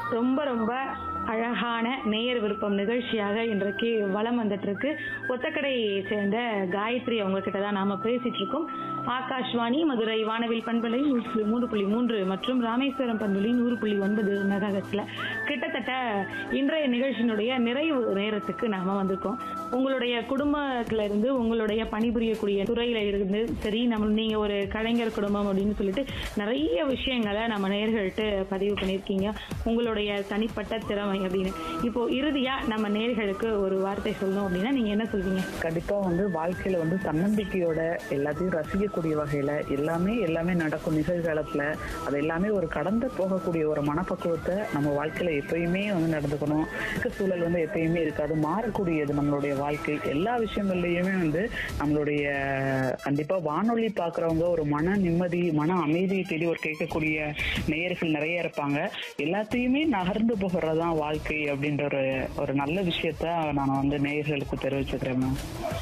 ரொம்ப ரொம்ப அழகான நேயர் விருப்பம் நிகழ்ச்சியாக இன்றைக்கு வலம் வந்துட்டு இருக்கு ஒத்தக்கடையை சேர்ந்த காயத்ரி அவங்க கிட்ட தான் நாம பேசிட்டு இருக்கோம் ஆகாஷ்வாணி மதுரை வானவில் பண்பலை நூற்று மூன்று புள்ளி மூன்று மற்றும் ராமேஸ்வரம் பண்பலை நூறு புள்ளி ஒன்பது மெகாஹெட்ஸ்ல கிட்டத்தட்ட இன்றைய நிகழ்ச்சியினுடைய நிறைவு நேரத்துக்கு நாம வந்திருக்கோம் உங்களுடைய குடும்பத்துல இருந்து உங்களுடைய பணிபுரியக்கூடிய துறையில இருந்து சரி நம்ம நீங்க ஒரு கலைஞர் குடும்பம் அப்படின்னு சொல்லிட்டு நிறைய விஷயங்களை நம்ம நேர்கள்ட்ட பதிவு பண்ணியிருக்கீங்க உங்களுடைய தனிப்பட்ட திறமை அப்படின்னு இப்போ இறுதியா நம்ம நேர்களுக்கு ஒரு வார்த்தை சொல்லணும் அப்படின்னா நீங்க என்ன சொல்வீங்க கண்டிப்பா வந்து வாழ்க்கையில வந்து தன்னம்பிக்கையோட எல்லாத்தையும் ரசிக்கக்கூடிய வகையில எல்லாமே எல்லாமே நடக்கும் நிகழ்காலத்துல அது எல்லாமே ஒரு கடந்து போகக்கூடிய ஒரு மனப்பக்குவத்தை நம்ம வாழ்க்கையில எப்பயுமே வந்து நடந்துக்கணும் இருக்க சூழல் வந்து எப்பயுமே இருக்காது மாறக்கூடியது நம்மளுடைய வாழ்க்கை எல்லா விஷயங்கள்லயுமே வந்து நம்மளுடைய கண்டிப்பா வானொலி பாக்குறவங்க ஒரு மன நிம்மதி மன அமைதியை தேடி ஒரு கேட்கக்கூடிய நேயர்கள் நிறைய இருப்பாங்க எல்லாத்தையுமே நகர்ந்து போகிறதுதான் வாழ்க்கை அப்படின்ற ஒரு ஒரு நல்ல விஷயத்த நான் வந்து நேயர்களுக்கு தெரிவிச்சுக்கிறேன் மேம்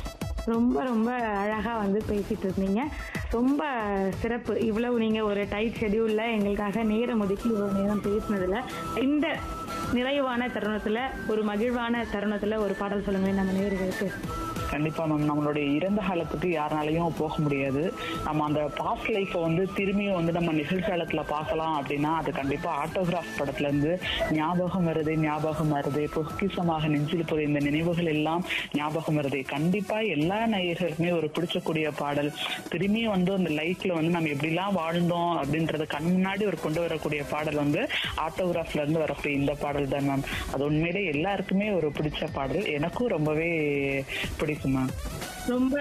ரொம்ப ரொம்ப அழகா வந்து பேசிட்டு இருந்தீங்க ரொம்ப சிறப்பு இவ்வளவு நீங்க ஒரு டைட் ஷெடியூல்ல எங்களுக்காக நேரம் ஒதுக்கி இவ்வளவு நேரம் பேசினதுல இந்த நிறைவான தருணத்துல ஒரு மகிழ்வான தருணத்துல ஒரு பாடல் சொல்லுங்க நம்ம நேர்களுக்கு கண்டிப்பா மேம் நம்மளுடைய இறந்த காலத்துக்கு யாருனாலையும் போக முடியாது நம்ம அந்த பாஸ்ட் லைஃப்பை வந்து திரும்பியும் வந்து நம்ம நிகழ்காலத்துல பார்க்கலாம் அப்படின்னா அது கண்டிப்பா ஆட்டோகிராஃப் படத்துல இருந்து ஞாபகம் வருது ஞாபகம் வருது பொக்கிசமாக நெஞ்சில் போய் இந்த நினைவுகள் எல்லாம் ஞாபகம் வருது கண்டிப்பா எல்லா நேயர்களுக்குமே ஒரு பிடிச்சக்கூடிய பாடல் திரும்பியும் வந்து அந்த லைஃப்ல வந்து நம்ம எப்படிலாம் வாழ்ந்தோம் அப்படின்றத கண் முன்னாடி ஒரு கொண்டு வரக்கூடிய பாடல் வந்து ஆட்டோகிராஃப்ல இருந்து வரக்கூடிய இந்த பாடல் தான் மேம் அது உண்மையிலே எல்லாருக்குமே ஒரு பிடிச்ச பாடல் எனக்கும் ரொம்பவே பிடிக்கும் மேம் ரொம்ப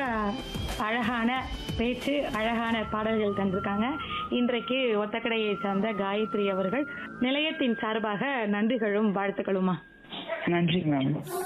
அழகான பேச்சு அழகான பாடல்கள் தந்திருக்காங்க இன்றைக்கு ஒத்தக்கடையை சார்ந்த காயத்ரி அவர்கள் நிலையத்தின் சார்பாக நன்றிகளும் வாழ்த்துக்களுமா நன்றி மேம்